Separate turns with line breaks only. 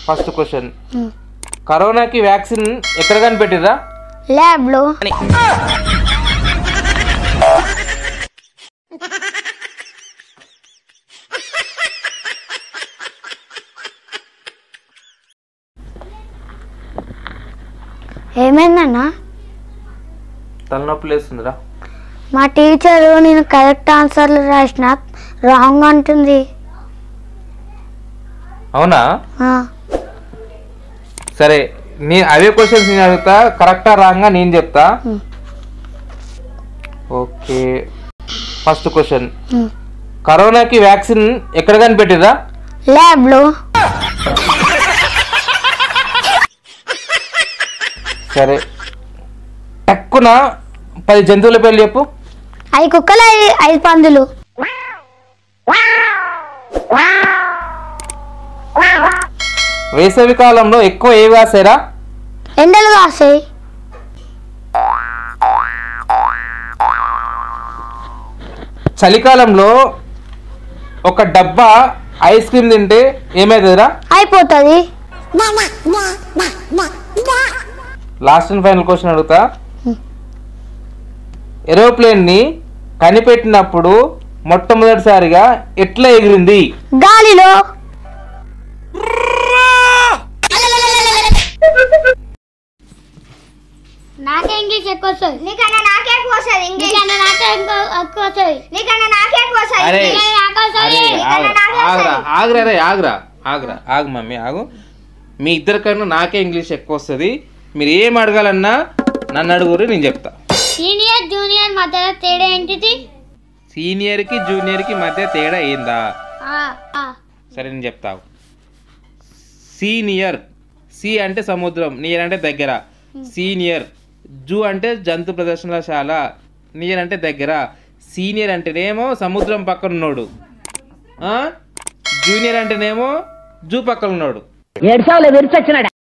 First question కరోనాకి vaccine ఎక్కడ కనిపెట్టిర్రా
ల్యాబ్లో
అని
ఏమైందన్నా
తలనొప్పి లేస్తుందిరా
మా టీచరు నేను కరెక్ట్ ఆన్సర్లు రాసిన రాంగ్ అంటుంది
అవునా
ఆ,
సరే నీ అవే క్వశ్చన్స్ నేను అడుగుతా కరెక్టా రాంగా నేను చెప్తా
Hmm.
Okay first question
Hmm.
కరోనాకి వ్యాక్సిన్ ఎక్కడ కనిపెట్టిర్రా
ల్యాబ్లో
సరే టక్కున పది జంతువుల పేర్లు చెప్పు
ఐదు కుక్కలు ఐదు ఐదు పందులు
వేసవి కాలంలో ఎక్కువ ఏ కాసారా
ఎండలు కాస్తాయి
చలికాలంలో ఒక డబ్బా ఐస్ క్రీమ్ తింటే ఏమవుతుందిరా
అయిపోతుంది
లాస్ట్ అండ్ ఫైనల్ క్వశ్చన్ అడుగుతా ఏరోప్లేన్ ని కనిపెట్టినప్పుడు మొట్టమొదటిసారిగా ఎట్లా ఎగిరింది
గాలిలో నాకే ఇంగ్లీష్ ఎక్కువ వస్తుంది
నీకన్నా నాకే ఎక్కువ వస్తుంది ఇంగ్లీష్
నీకన్నా నాకే ఎక్కువ ఎక్కువ వస్తుంది
నీకన్నా నాకే ఎక్కువ వస్తుంది
అరే
ఇంగ్లీష్.
నాకే వస్తుంది
అరే, ఆగ్రా ఆగ్రా ఆగ్రా రే ఆగ్రా ఆగ్రా ఆగు మమ్మీ ఆగు మీ ఇద్దరికన్నా నాకే ఇంగ్లీష్ ఎక్కువ వస్తుంది మీరు ఏం అడగాలన్నా నన్ను అడుగురు నేను చెప్తా
సీనియర్ జూనియర్ మధ్యలో తేడా ఏంటిది
సీనియర్కి జూనియర్కి మధ్య తేడా ఏందా
ఆ, ఆ.
సరే నేను చెప్తావు సీనియర్ సి అంటే సముద్రం నియర్ అంటే దగ్గర సీనియర్ జూ అంటే జంతు ప్రదర్శనశాల నియర్ అంటే దగ్గర సీనియర్ అంటేనేమో సముద్రం పక్కన ఉన్నాడు ఆ? జూనియర్ అంటేనేమో జూ పక్కన ఉన్నాడు
ఏడ్చావులే విరిచొచ్చినాడు